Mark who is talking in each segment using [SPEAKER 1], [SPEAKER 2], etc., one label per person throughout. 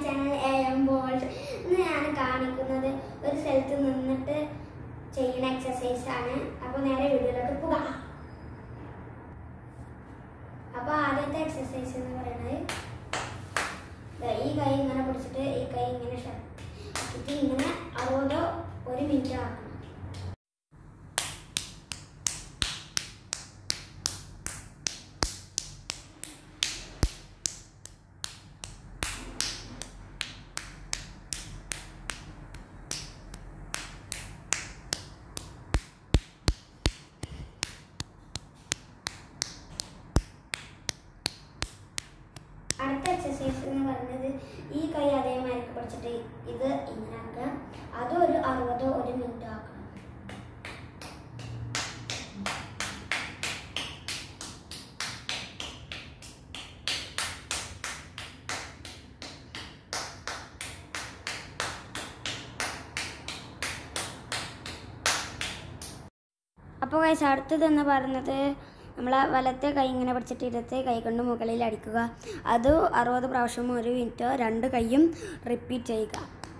[SPEAKER 1] channel എഴുമ്പോൾ ഇന്ന് ഞാൻ കാണിക്കുന്നത് ഒരു സ്ഥലത്ത് നിന്നിട്ട് ചെയ്യുന്ന എക്സസൈസ് ആണ് അപ്പോൾ നേരെ വീഡിയോയിലോട്ട് പോകാം അപ്പോൾ ആദ്യത്തെ എക്സസൈസ് എന്ന് പറയുന്നത് ദാ ഈ കൈ ഇങ്ങനെ പിടിച്ചിട്ട് ഈ കൈ ഇങ്ങനെ ഷട്ടിട്ട് ഇങ്ങനെ അറുപതോ ഒരു മിനിറ്റ് ആക്കണം അടുത്ത എക്സസൈസ് എന്ന് പറയുന്നത് ഈ കൈ അതേമാതിരി പിടിച്ചിട്ട് ഇത് ഇങ്ങനെ ആക്കുക അത് ഒരു അറുപതോ ഒരു മിനിറ്റ് ആക്കണം അപ്പോൾ കൈസ് അടുത്തതെന്ന് പറയുന്നത് നമ്മൾ വലത്തെ കൈ ഇങ്ങനെ പിടിച്ചിട്ട് ഇടത്തെ കൈ കൊണ്ട് മുകളിൽ അടിക്കുക അത് അറുപത് പ്രാവശ്യം ഒരു മിനിറ്റ് രണ്ട് കൈയും റിപ്പീറ്റ് ചെയ്യുക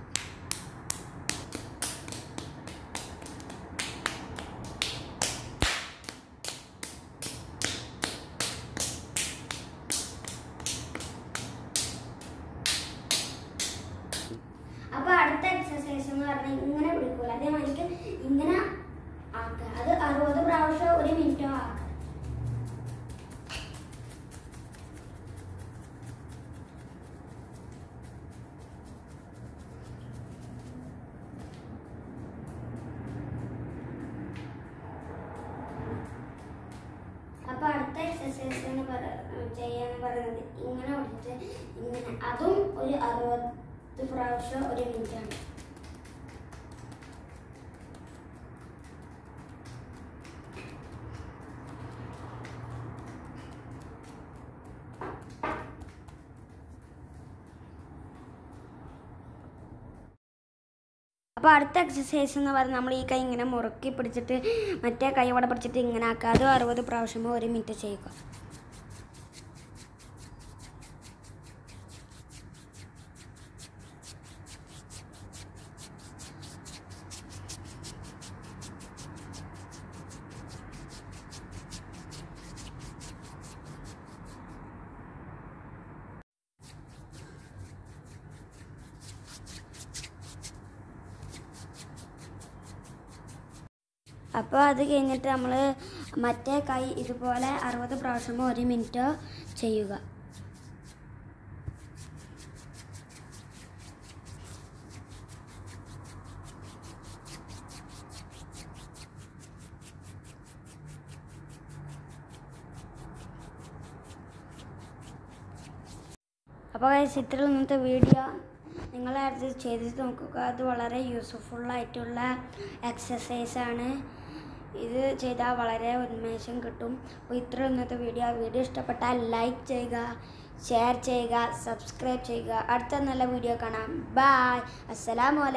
[SPEAKER 1] അപ്പോൾ അടുത്ത എക്സസൈസ് എന്ന് പറഞ്ഞാൽ ഇങ്ങനെ പിടിക്കൂല അതേമാതിരിക്ക് ഇങ്ങനെ ആക്കുക അത് അറുപത് പ്രാവശ്യം ഒരു മിനിറ്റോ ആക്കുക അപ്പൊ അടുത്ത എക്സസൈസ് എന്ന് പറ ചെയ്യാന്ന് പറയുന്നത് ഇങ്ങനെ പിടിച്ചിട്ട് ഇങ്ങനെ അതും ഒരു അറുപത് പ്രാവശ്യം ഒരു മിനിറ്റ് ആണ് അപ്പോൾ അടുത്ത എക്സസൈസ് എന്ന് പറഞ്ഞാൽ നമ്മൾ ഈ കൈ ഇങ്ങനെ മുറുക്കി പിടിച്ചിട്ട് മറ്റേ കൈ അവിടെ പിടിച്ചിട്ട് ഇങ്ങനെ ആക്കുക അത് അറുപത് പ്രാവശ്യമോ ഒരു മിനിറ്റ് ചെയ്യുക അപ്പോൾ അത് കഴിഞ്ഞിട്ട് നമ്മൾ മറ്റേ കൈ ഇതുപോലെ അറുപത് പ്രാവശ്യമോ ഒരു മിനിറ്റോ ചെയ്യുക അപ്പോൾ guys, ഇത്രയും ഇന്നത്തെ വീഡിയോ നിങ്ങളത് ചെയ്ത് നോക്കുക അത് വളരെ യൂസ്ഫുൾ ആയിട്ടുള്ള എക്സസൈസ് ആണ് ഇത് ചെയ്താൽ വളരെ ഉന്മേഷം കിട്ടും അപ്പോൾ ഇത്ര ഇന്നത്തെ വീഡിയോ വീഡിയോ ഇഷ്ടപ്പെട്ടാൽ ലൈക്ക് ചെയ്യുക ഷെയർ ചെയ്യുക സബ്സ്ക്രൈബ് ചെയ്യുക അടുത്ത നല്ല വീഡിയോ കാണാം ബായ് അസ്സലാമു അലൈക്കും